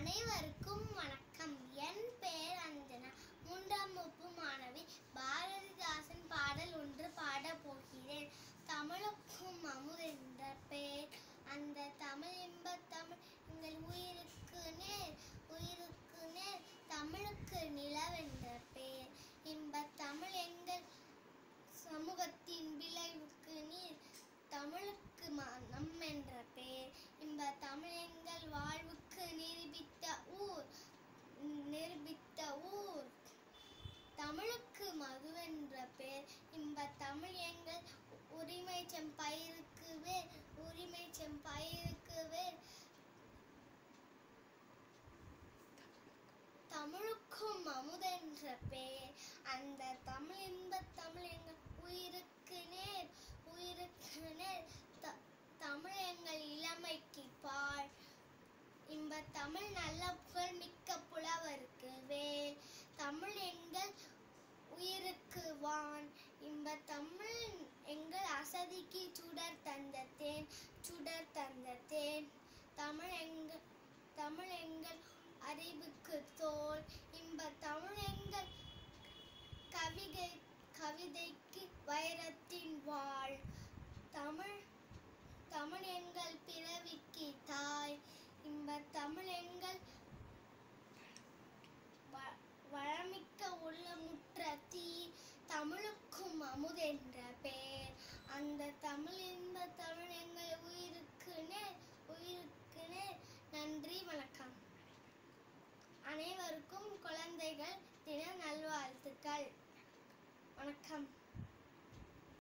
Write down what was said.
அனைவருக்கும் வணக்கம் என் பெயர் அஞ்சனா மூன்றாம் வகுப்பு மாணவி பாரதிதாசன் பாடல் ஒன்று பாடப் போகிறேன் தமிழுக்கும் அமுதென்ற பெயர் அந்த தமிழ் இன்ப தமிழ் எங்கள் உயிருக்கு நேர் உயிருக்கு நேர் தமிழுக்கு நிலவென்ற பெயர் இன்ப தமிழ் எங்கள் சமூகத்தின் விளைவுக்கு நீர் தமிழுக்கு மனம் என்ற பெயர் இன்ப தமிழ் எங்கள் வாழ்வுக்கு நிரூபித்த ஊர் நிரூபித்த ஊர் தமிழுக்கு மதுவென்ற பெயர் இன்ப தமிழ் எங்கள் உரிமை செம்பயிருக்கு வேர் உரிமை செம்பயிருக்கு வேர் தமிழுக்கும் அமுதென்ற பெயர் அந்த தமிழ் இன்ப தமிழ் எங்கள் உயிருக்கு நேர் உயிருக்கு நேர் த- தமிழ் எங்கள் இளமைக்கு பால் இன்ப தமிழ் நல்ல புகழ் மிக்க புலவருக்கு வேல் தமிழ் எங்கள் உயிருக்கு வான் இன்ப தமிழ் எங்கள் அசதிக்கு சுடர் தந்த தேன் சுடர் தந்த தேன் தமிழ் எங்கள் தமிழ் எங்கள் அறிவுக்கு தோல் இன்ப தமிழ் எங்கள் கவிதை கவிதைக்கு வைரத்தின் வாழ் தமிழ் தமிழ் எங்கள் பிறவிக்கு தாய் இன்ப தமிழ் எங்கள் வ- வளமிக்க உள்ளமுற்ற தீ தமிழுக்கும் அமுதென்ற பெயர் அந்த தமிழ் இன்ப தமிழ் எங்கள் உயிருக்கு நேர் உயிருக்கு நேர் நன்றி வணக்கம் அனைவருக்கும் குழந்தைகள் தின நல்வாழ்த்துக்கள் வணக்கம்